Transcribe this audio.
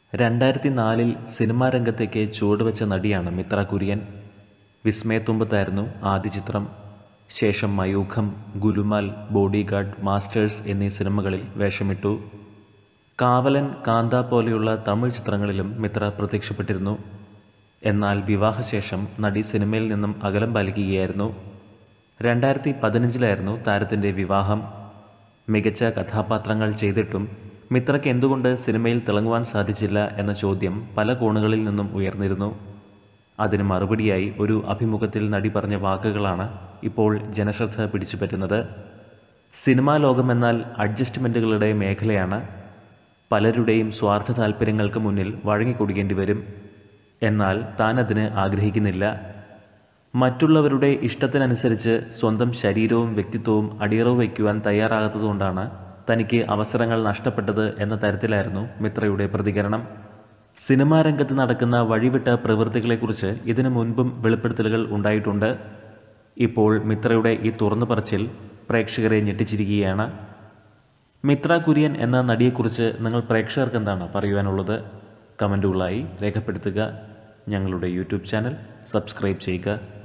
രണ്ടായിരത്തി നാലിൽ സിനിമാ രംഗത്തേക്ക് ചുവടുവെച്ച നടിയാണ് മിത്ര കുര്യൻ വിസ്മയത്തുമ്പത്തായിരുന്നു ആദ്യ ചിത്രം ശേഷം മയൂഖം ഗുലുമാൽ ബോഡിഗാർഡ് മാസ്റ്റേഴ്സ് എന്നീ സിനിമകളിൽ വേഷമിട്ടു കാവലൻ കാന്ത പോലെയുള്ള തമിഴ് ചിത്രങ്ങളിലും മിത്ര പ്രത്യക്ഷപ്പെട്ടിരുന്നു എന്നാൽ വിവാഹശേഷം നടി സിനിമയിൽ നിന്നും അകലം പാലിക്കുകയായിരുന്നു രണ്ടായിരത്തി പതിനഞ്ചിലായിരുന്നു താരത്തിൻ്റെ വിവാഹം മികച്ച കഥാപാത്രങ്ങൾ ചെയ്തിട്ടും മിത്രയ്ക്ക് എന്തുകൊണ്ട് സിനിമയിൽ തിളങ്ങുവാൻ സാധിച്ചില്ല എന്ന ചോദ്യം പല കോണുകളിൽ നിന്നും ഉയർന്നിരുന്നു അതിന് മറുപടിയായി ഒരു അഭിമുഖത്തിൽ നടി പറഞ്ഞ വാക്കുകളാണ് ഇപ്പോൾ ജനശ്രദ്ധ പിടിച്ചുപറ്റുന്നത് സിനിമാ ലോകമെന്നാൽ അഡ്ജസ്റ്റ്മെൻറ്റുകളുടെ മേഖലയാണ് പലരുടെയും സ്വാർത്ഥ താല്പര്യങ്ങൾക്ക് മുന്നിൽ വഴങ്ങിക്കൊടുക്കേണ്ടി വരും എന്നാൽ താൻ അതിന് ആഗ്രഹിക്കുന്നില്ല മറ്റുള്ളവരുടെ ഇഷ്ടത്തിനനുസരിച്ച് സ്വന്തം ശരീരവും വ്യക്തിത്വവും അടിയറവ് വയ്ക്കുവാൻ തയ്യാറാകാത്തതുകൊണ്ടാണ് തനിക്ക് അവസരങ്ങൾ നഷ്ടപ്പെട്ടത് എന്ന തരത്തിലായിരുന്നു മിത്രയുടെ പ്രതികരണം സിനിമാ രംഗത്ത് നടക്കുന്ന വഴിവിട്ട പ്രവൃത്തികളെക്കുറിച്ച് ഇതിനു മുൻപും വെളിപ്പെടുത്തലുകൾ ഉണ്ടായിട്ടുണ്ട് ഇപ്പോൾ മിത്രയുടെ ഈ തുറന്നു പറച്ചിൽ പ്രേക്ഷകരെ ഞെട്ടിച്ചിരിക്കുകയാണ് മിത്ര കുര്യൻ എന്ന നടിയെക്കുറിച്ച് നിങ്ങൾ പ്രേക്ഷകർക്ക് എന്താണ് പറയുവാനുള്ളത് കമൻറ്റുകളായി രേഖപ്പെടുത്തുക ഞങ്ങളുടെ യൂട്യൂബ് ചാനൽ സബ്സ്ക്രൈബ് ചെയ്യുക